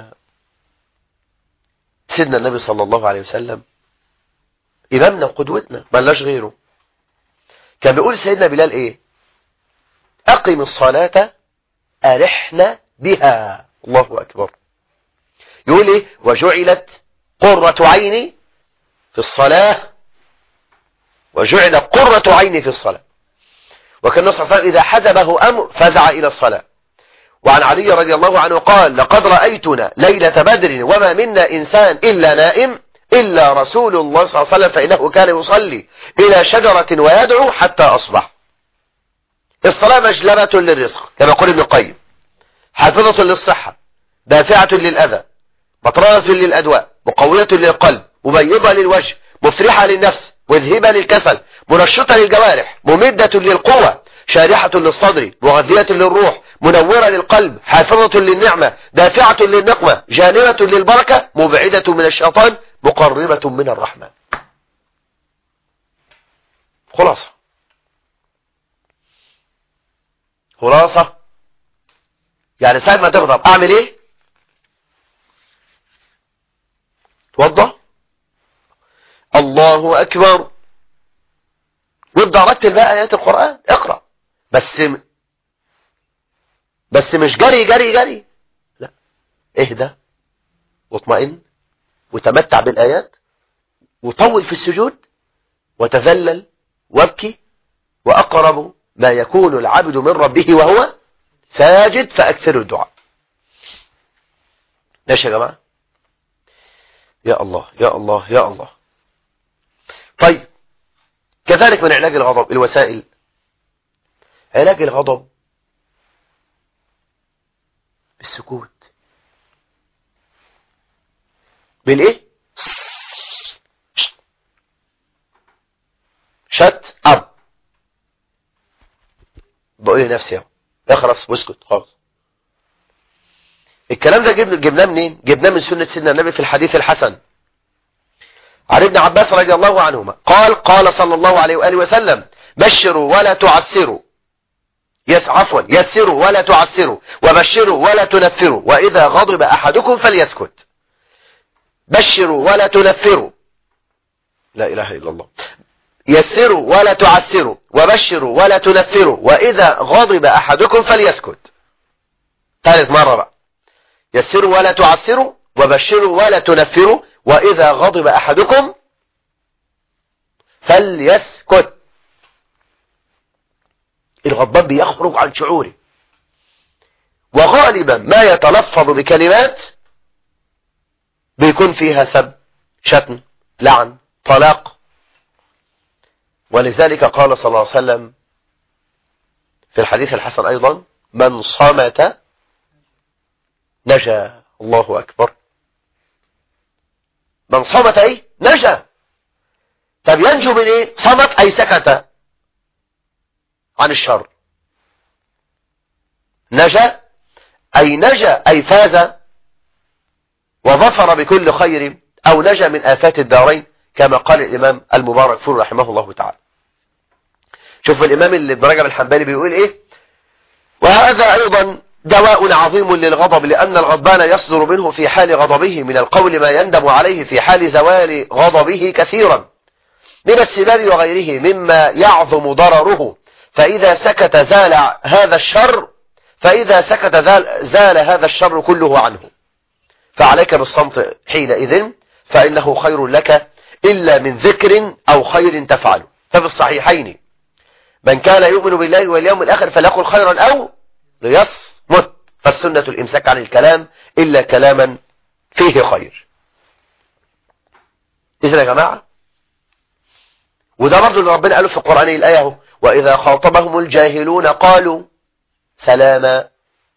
سيدنا النبي صلى الله عليه وسلم إمامنا وقدوتنا ملاش غيره كان بيقول سيدنا بلال إيه أقم الصلاة أرحنا بها الله أكبر يقول إيه وجعلت قرة عيني في الصلاة وجعل قرة عيني في الصلاة وكان النصر صلى الله عليه وسلم إذا حزبه أمر فزع إلى الصلاة وعن علي رضي الله عنه قال لقد رأيتنا ليلة بدر وما منا إنسان إلا نائم إلا رسول الله صلى الله عليه وسلم فإنه كان يصلي إلى شجرة ويدعو حتى أصبح الصلاة مجلبة للرزق كما يقول ابن القيم حافظة للصحة دافعة للأذى مطرانة للأدواء مقوية للقلب مبيضة للوجه مفرحة للنفس مذهبة للكسل منشطة للجوارح ممدة للقوة شارحة للصدر مغذية للروح منورة للقلب حافظة للنعمة دافعة للنقمة جانبة للبركة مبعدة من الشيطان مقربة من الرحمن خلاصة خلاصة يعني ساعة ما تغضب اعمل ايه توضى الله اكبر وابدا رتل بقى ايات القرآن اقرأ بس بس مش جري جري جري لا اهدى واطمئن وتمتع بالآيات وطول في السجود وتذلل وابكي وأقرب ما يكون العبد من ربه وهو ساجد فأكثر الدعاء ماشي يا جماعة يا الله يا الله يا الله طيب كذلك من علاج الغضب الوسائل علاج الغضب بالسكوت بالايه شت اب بقول لنفسي اهو اخرس واسكت خالص الكلام ده جبناه منين جبناه من سنة سيدنا النبي في الحديث الحسن عن ابن عباس رضي الله عنهما قال قال صلى الله عليه وآله وسلم بشروا ولا تعسروا يس عفوا يسروا ولا تعسروا وبشروا ولا تنفروا وإذا غضب أحدكم فليسكت بشروا ولا تنفروا لا إله إلا الله يسروا ولا تعسروا وبشروا ولا تنفروا وإذا غضب أحدكم فليسكت ثالث مرة بقى يسروا ولا تعسروا وبشروا ولا تنفروا وإذا غضب أحدكم فليسكت الغضبان بيخرج عن شعوره وغالبا ما يتلفظ بكلمات بيكون فيها سب شتم لعن طلاق ولذلك قال صلى الله عليه وسلم في الحديث الحسن أيضا من صمت نجا الله أكبر من صمت ايه نجا طب ينجو من ايه صمت اي سكت عن الشر نجا اي نجا اي فاز وظفر بكل خير او نجا من افات الدارين كما قال الامام المبارك فور رحمه الله تعالى شوف الامام اللي ابن رجب الحنبلي بيقول ايه وهذا ايضا دواء عظيم للغضب لأن الغضبان يصدر منه في حال غضبه من القول ما يندم عليه في حال زوال غضبه كثيرا من السباب وغيره مما يعظم ضرره فإذا سكت زال هذا الشر فإذا سكت زال هذا الشر كله عنه فعليك بالصمت حينئذ فإنه خير لك إلا من ذكر أو خير تفعله ففي الصحيحين من كان يؤمن بالله واليوم الآخر فليقل خيرا أو ليص مت فالسنة الإمساك عن الكلام إلا كلاما فيه خير إذن يا جماعة وده برضو اللي ربنا قاله في القرآن الآية اهو وإذا خاطبهم الجاهلون قالوا سلاما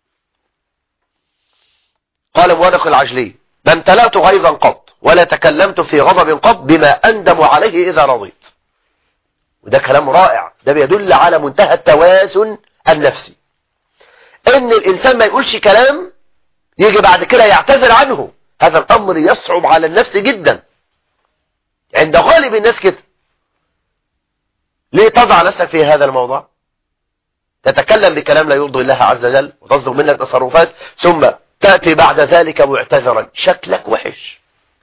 قال موافق العجلي ما امتلأت غيظا قط ولا تكلمت في غضب قط بما أندم عليه إذا رضيت وده كلام رائع ده بيدل على منتهى التوازن النفسي ان الانسان ما يقولش كلام يجي بعد كده يعتذر عنه هذا الامر يصعب على النفس جدا عند غالب الناس كده ليه تضع نفسك في هذا الموضوع تتكلم بكلام لا يرضي الله عز وجل وتصدق منك تصرفات ثم تأتي بعد ذلك معتذرا شكلك وحش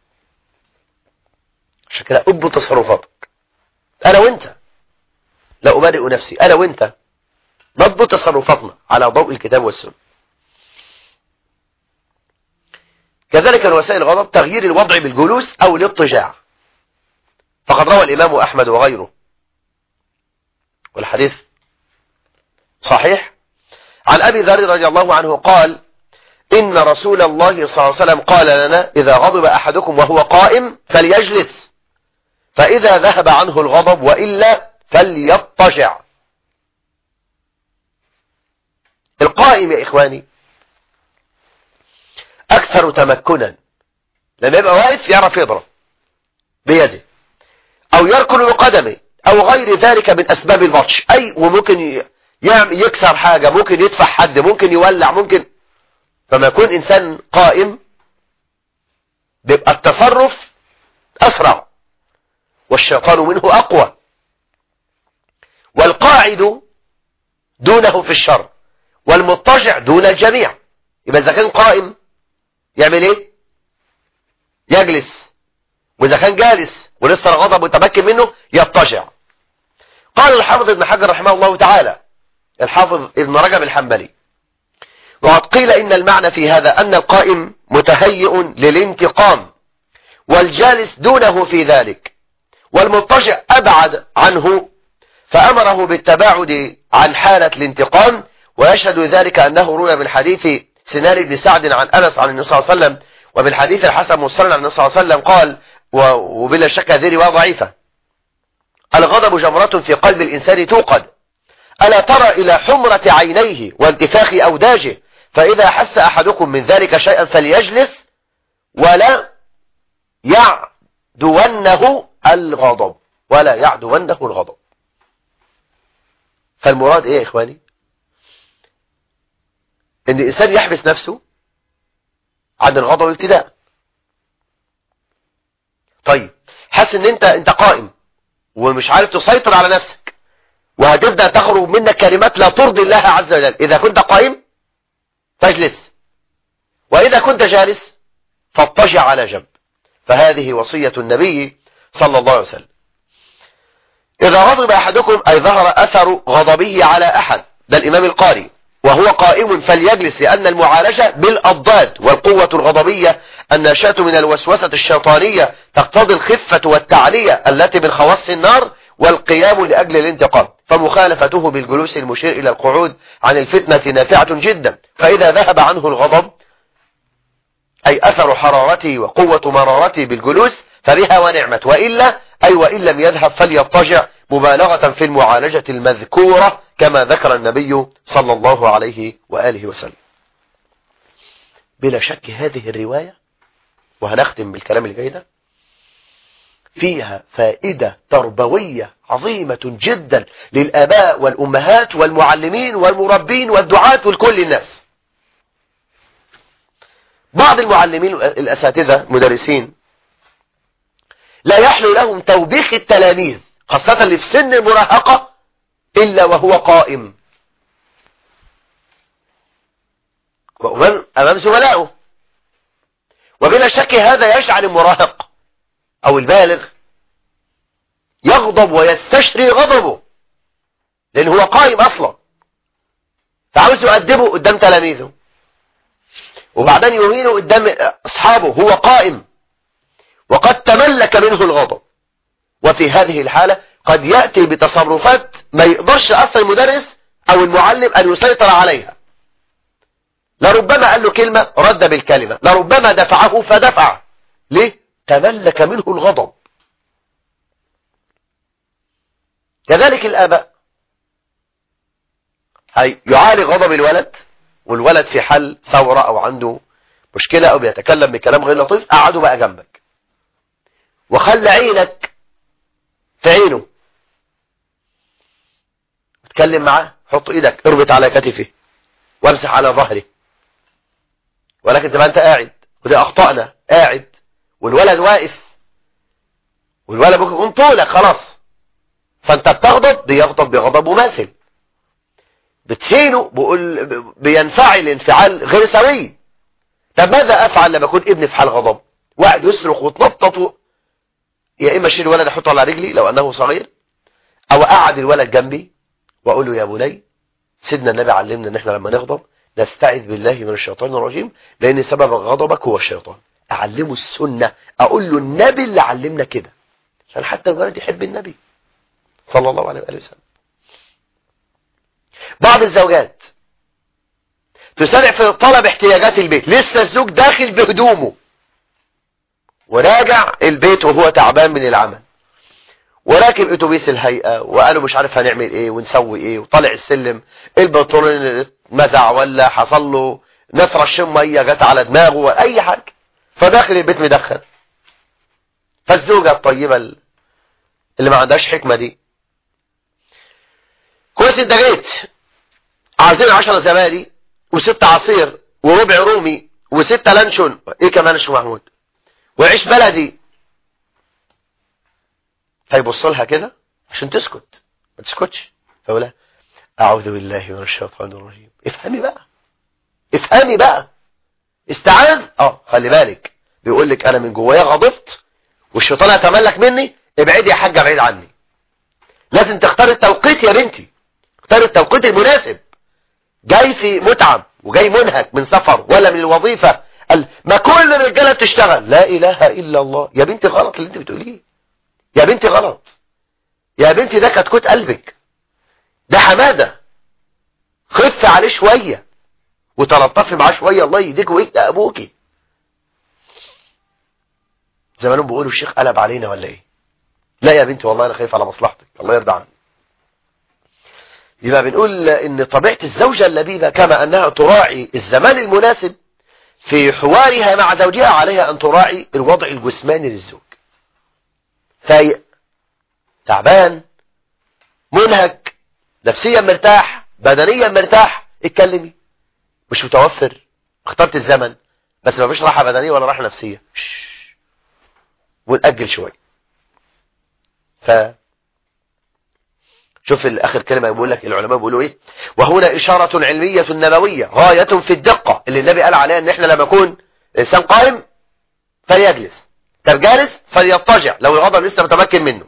شكلك أب تصرفاتك أنا وانت لا أبرئ نفسي أنا وانت نضبط تصرفاتنا على ضوء الكتاب والسنة كذلك من وسائل الغضب تغيير الوضع بالجلوس أو الاضطجاع فقد روى الإمام أحمد وغيره والحديث صحيح عن أبي ذر رضي الله عنه قال إن رسول الله صلى الله عليه وسلم قال لنا إذا غضب أحدكم وهو قائم فليجلس فإذا ذهب عنه الغضب وإلا فليضطجع القائم يا إخواني أكثر تمكنا لما يبقى واقف يعرف يضرب بيده أو يركن بقدمه أو غير ذلك من أسباب البطش أي وممكن يكسر حاجة ممكن يدفع حد ممكن يولع ممكن فما يكون إنسان قائم بيبقى التصرف أسرع والشيطان منه أقوى والقاعد دونه في الشر والمضطجع دون الجميع يبقى إذا كان قائم يعمل إيه يجلس وإذا كان جالس ولسه الغضب متمكن منه يضطجع قال الحافظ ابن حجر رحمه الله تعالى الحافظ ابن رجب الحنبلي وقد قيل إن المعنى في هذا أن القائم متهيئ للانتقام والجالس دونه في ذلك والمضطجع أبعد عنه فأمره بالتباعد عن حالة الانتقام ويشهد ذلك أنه روي من حديث سنان بن سعد عن أنس عن النبي صلى الله عليه وسلم وبالحديث الحسن مصرا عن النبي صلى الله عليه وسلم قال وبلا شك هذه رواية ضعيفة الغضب جمرة في قلب الإنسان توقد ألا ترى إلى حمرة عينيه وانتفاخ أوداجه فإذا حس أحدكم من ذلك شيئا فليجلس ولا يعدونه الغضب ولا يعدونه الغضب فالمراد ايه يا اخواني ان الانسان يحبس نفسه عن الغضب ابتداء طيب حاسس ان انت انت قائم ومش عارف تسيطر على نفسك وهتبدأ تخرج منك كلمات لا ترضي الله عز وجل إذا كنت قائم فاجلس وإذا كنت جالس فاضطجع على جنب فهذه وصية النبي صلى الله عليه وسلم إذا غضب أحدكم أي ظهر أثر غضبه على أحد ده الإمام القاري وهو قائم فليجلس لأن المعالجة بالأضداد والقوة الغضبية الناشئة من الوسوسة الشيطانية تقتضي الخفة والتعلية التي من خواص النار والقيام لأجل الانتقام فمخالفته بالجلوس المشير إلى القعود عن الفتنة نافعة جدا فإذا ذهب عنه الغضب أي أثر حرارته وقوة مرارته بالجلوس فبها ونعمت وإلا أي وإن لم يذهب فليضطجع مبالغة في المعالجة المذكورة كما ذكر النبي صلى الله عليه وآله وسلم بلا شك هذه الرواية وهنختم بالكلام اللي جاي ده فيها فائدة تربوية عظيمة جدا للآباء والأمهات والمعلمين والمربين والدعاة والكل الناس بعض المعلمين الأساتذة مدرسين لا يحلو لهم توبيخ التلاميذ خاصة اللي في سن المراهقة إلا وهو قائم أمام زملائه وبلا شك هذا يجعل المراهق أو البالغ يغضب ويستشري غضبه لأن هو قائم أصلا فعاوز يؤدبه قدام تلاميذه وبعدين يهينه قدام أصحابه هو قائم وقد تملك منه الغضب وفي هذه الحالة قد يأتي بتصرفات ما يقدرش أصلا المدرس أو المعلم أن يسيطر عليها لربما قال له كلمة رد بالكلمة لربما دفعه فدفع ليه تملك منه الغضب كذلك الآباء هي يعالج غضب الولد والولد في حل ثورة أو عنده مشكلة أو بيتكلم بكلام غير لطيف قعده بقى جنبك وخلى عينك في عينه اتكلم معاه حط ايدك اربط على كتفه وامسح على ظهره ولكن تبقى انت قاعد ودي اخطأنا قاعد والولد واقف والولد ممكن يكون طولك خلاص فانت بتغضب بيغضب بغضب مماثل بتهينه بقول بينفعل انفعال غير سوي طب ماذا افعل لما اكون ابني في حال غضب واحد يصرخ وتنطط يا اما اشيل الولد احطه على رجلي لو انه صغير او اقعد الولد جنبي واقول له يا بني سيدنا النبي علمنا ان احنا لما نغضب نستعذ بالله من الشيطان الرجيم لان سبب غضبك هو الشيطان اعلمه السنة اقول له النبي اللي علمنا كده عشان حتى الولد يحب النبي صلى الله عليه وآله وسلم بعض الزوجات تسارع في طلب احتياجات البيت لسه الزوج داخل بهدومه وراجع البيت وهو تعبان من العمل وراكب اتوبيس الهيئة وقالوا مش عارف هنعمل ايه ونسوي ايه وطلع السلم البنطلون اتمزع ولا حصل له نسر الشم ميه جت على دماغه ولا اي حاجة فداخل البيت مدخل فالزوجة الطيبة اللي ما عندهاش حكمة دي كويس انت جيت عايزين عشرة زبادي وستة عصير وربع رومي وستة لانشون ايه كمان يا شيخ محمود وعيش بلدي فيبص لها كده عشان تسكت ما تسكتش فيقول لها اعوذ بالله من الشيطان الرجيم افهمي بقى افهمي بقى استعاذ اه خلي بالك بيقول لك انا من جوايا غضبت والشيطان يتملك مني ابعدي يا حاجه بعيد عني لازم تختار التوقيت يا بنتي اختار التوقيت المناسب جاي في متعب وجاي منهك من سفر ولا من الوظيفة قال ما كل الرجالة بتشتغل لا اله الا الله يا بنتي غلط اللي انت بتقوليه يا بنتي غلط يا بنتي ده كتكوت قلبك ده حمادة خف عليه شوية وتلطفي معاه شوية الله يديك ويهدى ابوكي زمانهم بيقولوا الشيخ قلب علينا ولا ايه لا يا بنتي والله انا خايف على مصلحتك الله يرضى عنك يبقى بنقول ان طبيعة الزوجة اللبيبة كما انها تراعي الزمان المناسب في حوارها مع زوجها عليها ان تراعي الوضع الجسماني للزوج فايق تعبان منهك نفسيا مرتاح بدنيا مرتاح اتكلمي مش متوفر اخترت الزمن بس ما فيش راحة بدنية ولا راحة نفسية ونأجل شوية ف شوف الاخر كلمة بيقول لك العلماء بيقولوا ايه وهنا اشارة علمية نبوية غاية في الدقة اللي النبي قال عليها ان احنا لما يكون انسان قائم فليجلس طب جالس فليضطجع لو الغضب لسه متمكن منه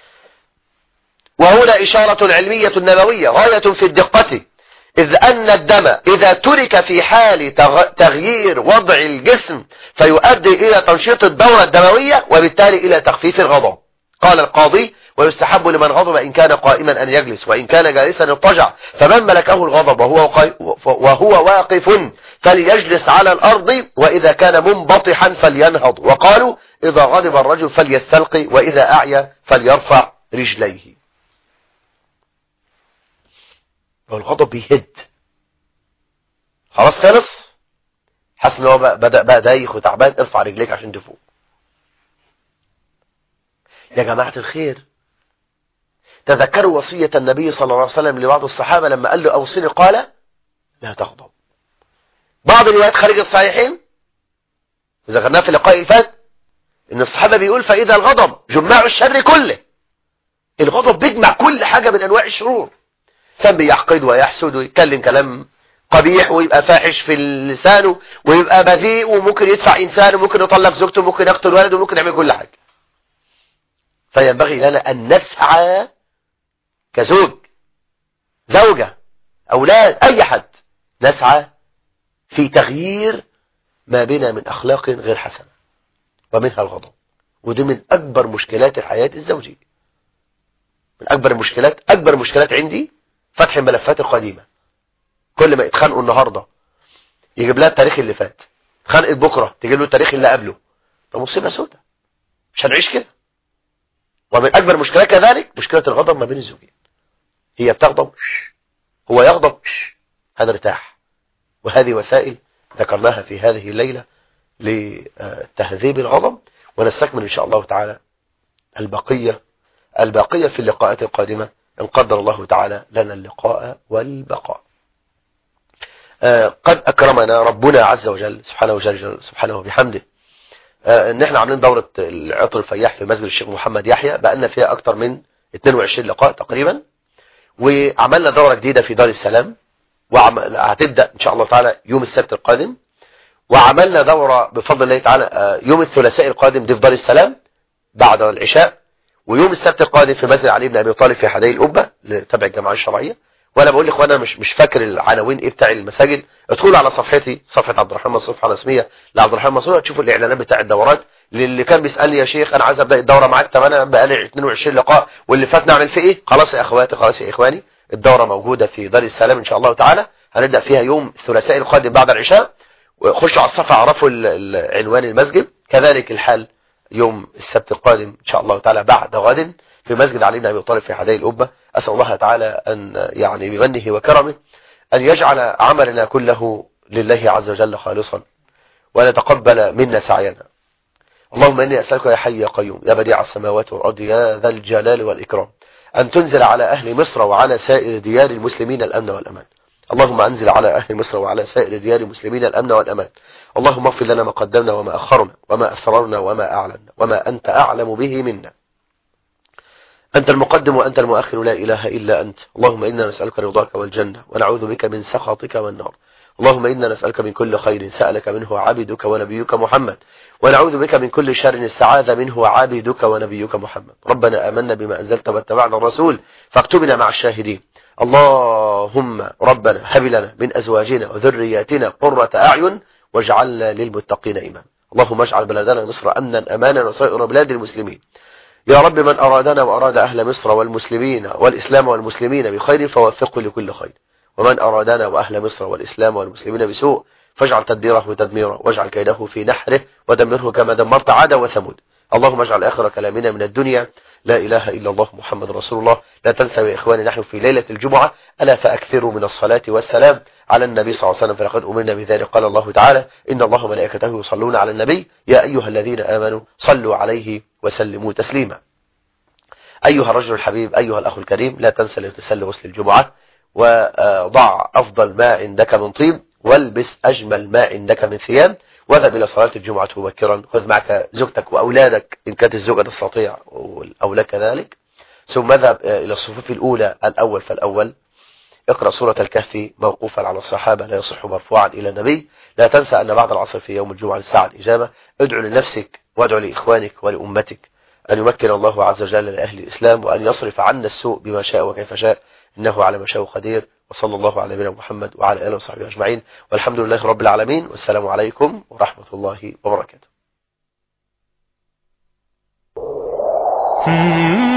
وهنا إشارة علمية نبوية غاية في الدقة إذ أن الدم إذا ترك في حال تغيير وضع الجسم فيؤدي إلى تنشيط الدورة الدموية وبالتالي إلى تخفيف الغضب قال القاضي ويستحب لمن غضب إن كان قائما أن يجلس وإن كان جالسا اضطجع فمن ملكه الغضب وهو, وهو واقف فليجلس على الأرض وإذا كان منبطحا فلينهض وقالوا إذا غضب الرجل فليستلقي وإذا أعيا فليرفع رجليه والغضب بيهد خلاص خلص حاسس ان هو بدأ بقى دايخ وتعبان ارفع رجليك عشان تفوق يا جماعة الخير تذكروا وصية النبي صلى الله عليه وسلم لبعض الصحابة لما قال له أوصني قال لا تغضب بعض الروايات خارج الصحيحين ذكرناها في اللقاء اللي فات ان الصحابة بيقول فإذا الغضب جماع الشر كله الغضب بيجمع كل حاجة من أنواع الشرور سام بيحقد ويحسد ويتكلم كلام قبيح ويبقى فاحش في لسانه ويبقى بذيء وممكن يدفع إنسان وممكن يطلق زوجته وممكن يقتل ولده وممكن يعمل كل حاجة فينبغي لنا أن نسعى كزوج زوجة أولاد أي حد نسعى في تغيير ما بنا من أخلاق غير حسنة ومنها الغضب ودي من أكبر مشكلات الحياة الزوجية من أكبر المشكلات أكبر مشكلات عندي فتح الملفات القديمة كل ما يتخانقوا النهاردة يجيب لها التاريخ اللي فات خانقت بكرة تجيب له التاريخ اللي قبله ده مصيبة سودة مش هنعيش كده ومن أكبر مشكلات كذلك مشكلة الغضب ما بين الزوجين هي بتغضب هو يغضب هنرتاح وهذه وسائل ذكرناها في هذه الليلة لتهذيب الغضب ونستكمل إن شاء الله تعالى البقية الباقية في اللقاءات القادمة إن قدر الله تعالى لنا اللقاء والبقاء قد أكرمنا ربنا عز وجل سبحانه وجل سبحانه وبحمده ان احنا عاملين دورة العطر الفياح في مسجد الشيخ محمد يحيى بقالنا فيها اكتر من 22 لقاء تقريبا وعملنا دورة جديدة في دار السلام وهتبدأ ان شاء الله تعالى يوم السبت القادم وعملنا دورة بفضل الله تعالى يوم الثلاثاء القادم دي في دار السلام بعد العشاء ويوم السبت القادم في مسجد علي بن ابي طالب في حدائق القبه تبع الجماعه الشرعيه وانا بقول لاخوانا مش مش فاكر العناوين ايه بتاع المساجد ادخلوا على صفحتي صفحه عبد الرحمن الصفحه الرسميه لعبد الرحمن منصور تشوفوا الاعلانات بتاع الدورات للي كان بيسالني يا شيخ انا عايز ابدا الدوره معاك طب انا بقالي 22 لقاء واللي فات نعمل فيه ايه خلاص يا اخواتي خلاص يا اخواني الدوره موجوده في دار السلام ان شاء الله تعالى هنبدا فيها يوم الثلاثاء القادم بعد العشاء وخشوا على الصفحه اعرفوا عنوان المسجد كذلك الحال يوم السبت القادم ان شاء الله تعالى بعد غد في مسجد علي بن ابي طالب في حدائق القبه اسال الله تعالى ان يعني بمنه وكرمه ان يجعل عملنا كله لله عز وجل خالصا وان يتقبل منا سعينا اللهم اني اسالك يا حي يا قيوم يا بديع السماوات والارض يا ذا الجلال والاكرام ان تنزل على اهل مصر وعلى سائر ديار المسلمين الامن والامان اللهم انزل على اهل مصر وعلى سائر ديار المسلمين الامن والامان اللهم اغفر لنا ما قدمنا وما اخرنا وما اسررنا وما اعلنا وما انت اعلم به منا أنت المقدم وأنت المؤخر لا إله إلا أنت اللهم إنا نسألك رضاك والجنة ونعوذ بك من سخطك والنار اللهم إنا نسألك من كل خير سألك منه عبدك ونبيك محمد ونعوذ بك من كل شر استعاذ منه عبدك ونبيك محمد ربنا آمنا بما أنزلت واتبعنا الرسول فاكتبنا مع الشاهدين اللهم ربنا هب لنا من أزواجنا وذرياتنا قرة أعين واجعلنا للمتقين إماما اللهم اجعل بلدنا مصر أمنا أمانا وسائر بلاد المسلمين يا رب من أرادنا وأراد أهل مصر والمسلمين والإسلام والمسلمين بخير فوفقه لكل خير ومن أرادنا وأهل مصر والإسلام والمسلمين بسوء فاجعل تدبيره تدميرا واجعل كيده في نحره ودمره كما دمرت عاد وثمود اللهم اجعل آخر كلامنا من الدنيا لا إله إلا الله محمد رسول الله لا تنسوا يا إخواني نحن في ليلة الجمعة ألا فأكثروا من الصلاة والسلام على النبي صلى الله عليه وسلم فلقد أمرنا بذلك قال الله تعالى إن الله وملائكته يصلون على النبي يا أيها الذين آمنوا صلوا عليه وسلموا تسليما أيها الرجل الحبيب أيها الأخ الكريم لا تنسى الاغتسال غسل الجمعة وضع أفضل ما عندك من طيب والبس أجمل ما عندك من ثياب واذهب إلى صلاة الجمعة مبكرا خذ معك زوجتك وأولادك إن كانت الزوجة تستطيع والأولاد كذلك ثم اذهب إلى الصفوف الأولى الأول فالأول اقرأ سورة الكهف موقوفا على الصحابة لا يصح مرفوعا إلى النبي لا تنسى أن بعد العصر في يوم الجمعة لساعة الإجابة ادعو لنفسك وادعو لإخوانك ولأمتك أن يمكن الله عز وجل لأهل الإسلام وأن يصرف عنا السوء بما شاء وكيف شاء إنه على ما شاء قدير وصلى الله على نبينا محمد وعلى آله وصحبه أجمعين والحمد لله رب العالمين والسلام عليكم ورحمة الله وبركاته